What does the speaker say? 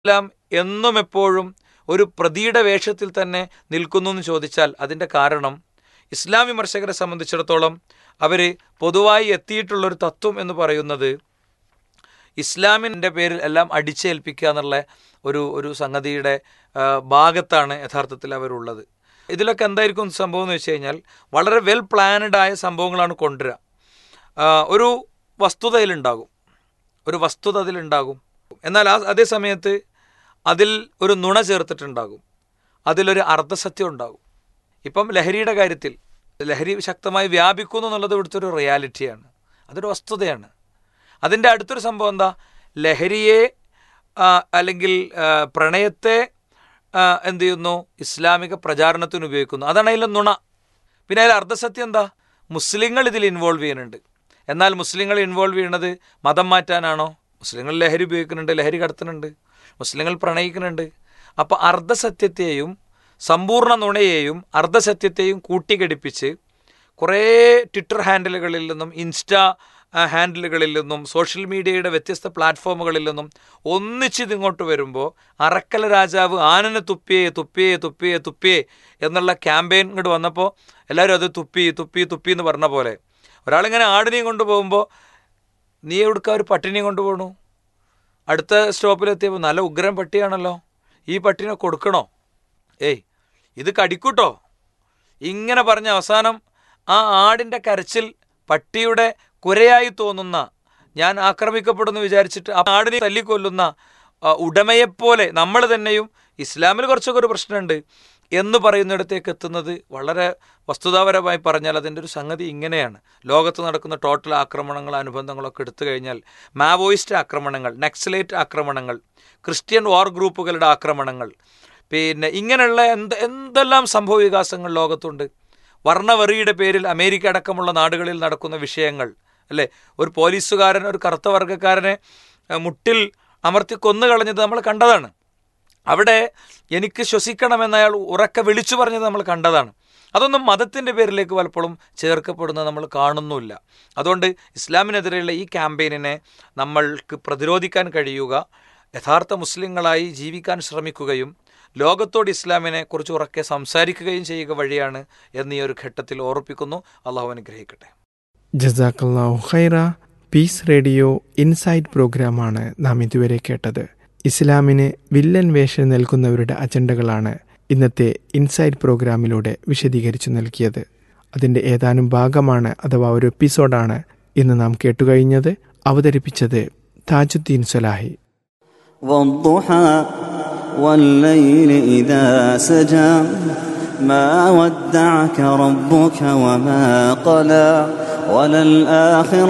ഇസ്ലാം എന്നും എപ്പോഴും ഒരു പ്രതിയുടെ വേഷത്തിൽ തന്നെ നിൽക്കുന്നു എന്ന് ചോദിച്ചാൽ അതിൻ്റെ കാരണം ഇസ്ലാം വിമർശകരെ സംബന്ധിച്ചിടത്തോളം അവർ പൊതുവായി എത്തിയിട്ടുള്ളൊരു തത്വം എന്ന് പറയുന്നത് ഇസ്ലാമിൻ്റെ പേരിൽ എല്ലാം അടിച്ചേൽപ്പിക്കുക എന്നുള്ള ഒരു ഒരു സംഗതിയുടെ ആ, ഭാഗത്താണ് യഥാർത്ഥത്തിൽ അവരുള്ളത് ഇതിലൊക്കെ എന്തായിരിക്കും സംഭവം എന്ന് വെച്ച് കഴിഞ്ഞാൽ വളരെ വെൽ പ്ലാനഡ് ആയ സംഭവങ്ങളാണ് കൊണ്ടുവരിക ആ, ഒരു വസ്തുത അതിലുണ്ടാകും ഒരു വസ്തുത അതിലുണ്ടാകും എന്നാൽ ആ അതേ സമയത്ത് അതിൽ ഒരു നുണ ചേർത്തിട്ടുണ്ടാകും അതിലൊരു അർദ്ധസത്യം ഉണ്ടാകും ഇപ്പം ലഹരിയുടെ കാര്യത്തിൽ ലഹരി ശക്തമായി വ്യാപിക്കുന്നു എന്നുള്ളത് ഇവിടുത്തെ ഒരു റിയാലിറ്റിയാണ് അതൊരു വസ്തുതയാണ് അതിൻ്റെ അടുത്തൊരു സംഭവം എന്താ ലഹരിയെ ആ, അല്ലെങ്കിൽ ആ, പ്രണയത്തെ ആ, എന്ത് ചെയ്യുന്നു ഇസ്ലാമിക പ്രചാരണത്തിന് ഉപയോഗിക്കുന്നു അതാണ് അതിലെ നുണ പിന്നെ അതിൽ അർദ്ധസത്യം എന്താ മുസ്ലിങ്ങൾ ഇതിൽ ഇൻവോൾവ് ചെയ്യുന്നുണ്ട് എന്നാൽ മുസ്ലിങ്ങൾ ഇൻവോൾവ് ചെയ്യുന്നത് മതം മാറ്റാനാണോ മുസ്ലിങ്ങൾ ലഹരി ഉപയോഗിക്കുന്നുണ്ട് ലഹരി കടത്തുന്നുണ്ട് മുസ്ലിങ്ങൾ പ്രണയിക്കുന്നുണ്ട് അപ്പോൾ അർദ്ധസത്യത്തെയും സമ്പൂർണ്ണ നുണയെയും അർദ്ധസത്യത്തെയും കൂട്ടിഘടിപ്പിച്ച് കുറേ ട്വിറ്റർ ഹാൻഡിലുകളിൽ നിന്നും ഇൻസ്റ്റാ ആ, ഹാൻഡിലുകളിൽ നിന്നും സോഷ്യൽ മീഡിയയുടെ വ്യത്യസ്ത പ്ലാറ്റ്ഫോമുകളിൽ നിന്നും ഒന്നിച്ചിത് ഇങ്ങോട്ട് വരുമ്പോൾ അറക്കല രാജാവ് ആനനെ തുപ്പിയേ തുപ്പിയേ തുപ്പിയേ തുപ്പിയേ എന്നുള്ള ക്യാമ്പയിൻ ഇങ്ങോട്ട് വന്നപ്പോൾ എല്ലാവരും അത് തുപ്പി തുപ്പി തുപ്പി എന്ന് പറഞ്ഞ പോലെ ഒരാളിങ്ങനെ ആടിനെയും കൊണ്ടുപോകുമ്പോൾ നീ എവിടുക്ക ഒരു പട്ടിനെയും കൊണ്ടുപോകണു അടുത്ത സ്റ്റോപ്പിലെത്തിയപ്പോൾ നല്ല ഉഗ്രൻ പട്ടിയാണല്ലോ ഈ പട്ടിനെ കൊടുക്കണോ ഏയ് ഇത് കടിക്കൂട്ടോ ഇങ്ങനെ പറഞ്ഞ അവസാനം ആ ആടിൻ്റെ കരച്ചിൽ പട്ടിയുടെ കുരയായി തോന്നുന്ന ഞാൻ ആക്രമിക്കപ്പെടുന്നു വിചാരിച്ചിട്ട് ആ ആടിനെ തല്ലിക്കൊല്ലുന്ന ആ, ഉടമയെപ്പോലെ നമ്മൾ തന്നെയും ഇസ്ലാമിൽ കുറച്ചൊക്കെ ഒരു പ്രശ്നമുണ്ട് എന്ന് പറയുന്നിടത്തേക്ക് എത്തുന്നത് വളരെ വസ്തുതാപരമായി പറഞ്ഞാൽ അതിൻ്റെ ഒരു സംഗതി ഇങ്ങനെയാണ് ലോകത്ത് നടക്കുന്ന ടോട്ടൽ ആക്രമണങ്ങൾ അനുബന്ധങ്ങളൊക്കെ എടുത്തു കഴിഞ്ഞാൽ മാവോയിസ്റ്റ് ആക്രമണങ്ങൾ നക്സലേറ്റ് ആക്രമണങ്ങൾ ക്രിസ്ത്യൻ വാർ ഗ്രൂപ്പുകളുടെ ആക്രമണങ്ങൾ പിന്നെ ഇങ്ങനെയുള്ള എന്ത് എന്തെല്ലാം സംഭവ വികാസങ്ങൾ ലോകത്തുണ്ട് വർണ്ണവെറിയുടെ പേരിൽ അമേരിക്ക അടക്കമുള്ള നാടുകളിൽ നടക്കുന്ന വിഷയങ്ങൾ അല്ലേ ഒരു പോലീസുകാരൻ ഒരു കറുത്ത വർഗ്ഗക്കാരനെ അഹ്, മുട്ടിൽ അമർത്തി കൊന്നു കളഞ്ഞത് നമ്മൾ കണ്ടതാണ് അവിടെ എനിക്ക് ശ്വസിക്കണമെന്ന് അയാൾ ഉറക്കെ വിളിച്ചു പറഞ്ഞത് നമ്മൾ കണ്ടതാണ് അതൊന്നും മതത്തിൻ്റെ പേരിലേക്ക് പലപ്പോഴും ചേർക്കപ്പെടുന്നത് നമ്മൾ കാണുന്നുമില്ല അതുകൊണ്ട് ഇസ്ലാമിനെതിരെയുള്ള ഈ ക്യാമ്പയിനിനെ നമ്മൾക്ക് പ്രതിരോധിക്കാൻ കഴിയുക യഥാർത്ഥ മുസ്ലിങ്ങളായി ജീവിക്കാൻ ശ്രമിക്കുകയും ലോകത്തോട് ഇസ്ലാമിനെ കുറിച്ച് ഉറക്കെ സംസാരിക്കുകയും ചെയ്യുക വഴിയാണ് എന്ന് ഈ ഒരു ഘട്ടത്തിൽ ഓർപ്പിക്കുന്നു അള്ളാഹു അനുഗ്രഹിക്കട്ടെ ജസാക്കല്ലാഹു ഖൈറ പീസ് റേഡിയോ ഇൻസൈറ്റ് പ്രോഗ്രാമാണ് നാം ഇതുവരെ കേട്ടത് ഇസ്ലാമിന് വില്ലൻ വേഷം നൽകുന്നവരുടെ അജണ്ടകളാണ് ഇന്നത്തെ ഇൻസൈറ്റ് പ്രോഗ്രാമിലൂടെ വിശദീകരിച്ചു നൽകിയത് അതിൻ്റെ ഏതാനും ഭാഗമാണ് അഥവാ ഒരു എപ്പിസോഡാണ് ഇന്ന് നാം കേട്ടുകഴിഞ്ഞത് അവതരിപ്പിച്ചത് താജുദ്ദീൻ സലാഹി والضحى والليل إذا سجى ما ودعك ربك وما قلى وللآخرة